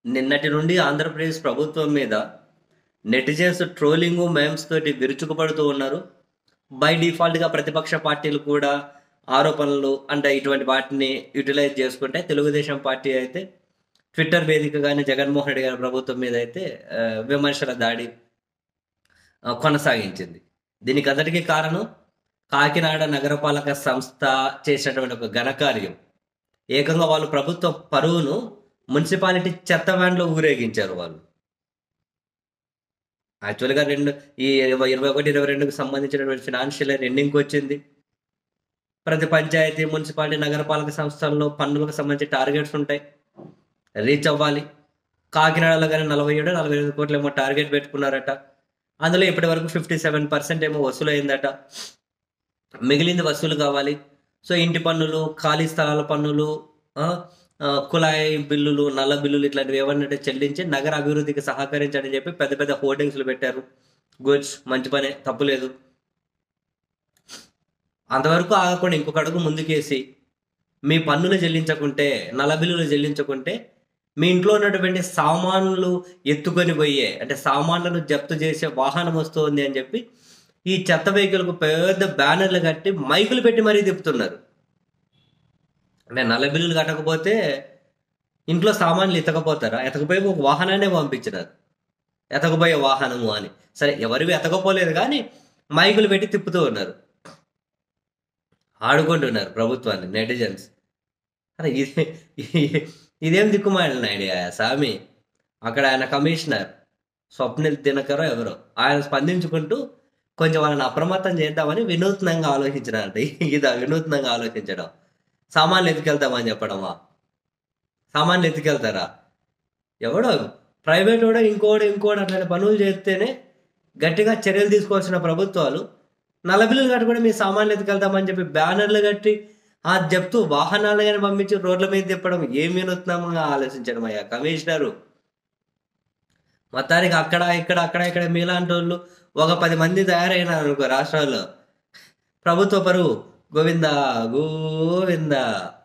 నిన్నటి నుండి ఆంధ్రప్రదేశ్ ప్రభుత్వం మీద నెటిజన్స్ ట్రోలింగ్ మేమ్స్ తోటి విరుచుకుపడుతూ ఉన్నారు బై డిఫాల్ట్గా ప్రతిపక్ష పార్టీలు కూడా ఆరోపణలు అంటే ఇటువంటి వాటిని యూటిలైజ్ చేసుకుంటే తెలుగుదేశం పార్టీ అయితే ట్విట్టర్ వేదికగానే జగన్మోహన్ రెడ్డి గారి ప్రభుత్వం మీద అయితే ఆ, విమర్శల దాడి ఆ, కొనసాగించింది దీనికి అంతటికీ కారణం కాకినాడ నగరపాలక సంస్థ చేసినటువంటి ఒక ఘనకార్యం ఏకంగా వాళ్ళు ప్రభుత్వ పరువును మున్సిపాలిటీ చెత్త వ్యాన్లో ఊరేగించారు వాళ్ళు యాక్చువల్గా రెండు ఈ ఇరవై ఇరవై ఒకటి ఇరవై రెండుకి సంబంధించినటువంటి ఫినాన్షియల్ ఇయర్ ఎండింగ్కి వచ్చింది ప్రతి పంచాయతీ మున్సిపాలిటీ నగరపాలక సంస్థల్లో పన్నులకు సంబంధించి టార్గెట్స్ ఉంటాయి రీచ్ అవ్వాలి కాకినాడలో కానీ నలభై ఏడు నలభై ఎనిమిది కోట్లు ఏమో టార్గెట్ పెట్టుకున్నారట అందులో ఇప్పటి వరకు ఫిఫ్టీ సెవెన్ పర్సెంట్ ఏమో వసూలు అయిందట మిగిలింది వసూలు కావాలి సో ఇంటి పన్నులు ఖాళీ స్థలాల పన్నులు ఆ, ఆ, కుళాయి బిల్లులు నల్ల బిల్లులు ఇట్లాంటివి ఏమన్నట్టు చెల్లించి నగర అభివృద్ధికి సహకరించని చెప్పి పెద్ద పెద్ద హోర్డింగ్స్లు పెట్టారు గుడ్స్ మంచి పనే తప్పులేదు అంతవరకు ఆగకుండా ఇంకొక అడుగు ముందుకేసి మీ పన్నులు చెల్లించకుంటే నల్ల బిల్లులు చెల్లించకుంటే మీ ఇంట్లో ఉన్నటువంటి సామాన్లు ఎత్తుకొని పోయే అంటే సామాన్లను జప్తు చేసే వాహనం వస్తుంది అని చెప్పి ఈ చెత్త వెహికల్కు పెద్ద బ్యానర్లు కట్టి మైకులు పెట్టి మరీ తిప్పుతున్నారు అంటే నల్ల బిల్లులు కట్టకపోతే ఇంట్లో సామాన్లు ఎతకపోతారా ఎతకపోయి ఒక వాహనాన్ని పంపించినారు ఎతకపోయే వాహనము అని సరే ఎవరివి ఎతకపోలేదు కానీ మైకులు పెట్టి తిప్పుతూ ఉన్నారు ఆడుకుంటున్నారు ప్రభుత్వాన్ని నెటిజన్స్ అరే ఇది ఇదేం దిక్కుమాలిన ఐడియా స్వామి అక్కడ ఆయన కమిషనర్ స్వప్నిల్ దినకరో ఎవరో ఆయన స్పందించుకుంటూ కొంచెం వాళ్ళని అప్రమత్తం చేద్దామని వినూత్నంగా ఆలోచించినారంట ఇదా వినూత్నంగా ఆలోచించడం సామాన్లు ఎత్తుకెళ్తామని చెప్పడమా సామాన్లు ఎత్తుకెళ్తారా ఎవడో ప్రైవేట్ కూడా ఇంకోటి ఇంకోటి అట్లాంటి పనులు చేస్తేనే గట్టిగా చర్యలు తీసుకోవాల్సిన ప్రభుత్వాలు నలబిల్లులు కట్టుకుని మీ సామాన్లు ఎత్తుకెళ్తామని చెప్పి బ్యానర్లు కట్టి ఆ చెప్తూ వాహనాలు కానీ పంపించి రోడ్ల మీద తిప్పడం ఏం వినూత్నంగా ఆలోచించడం అయ్యా కమిషనరు మొత్తానికి అక్కడ ఇక్కడ అక్కడ ఇక్కడ మీలాంటి వాళ్ళు ఒక పది మంది తయారైనారు అనుకో రాష్ట్రాల్లో ప్రభుత్వ పరువు గోవింద గోవింద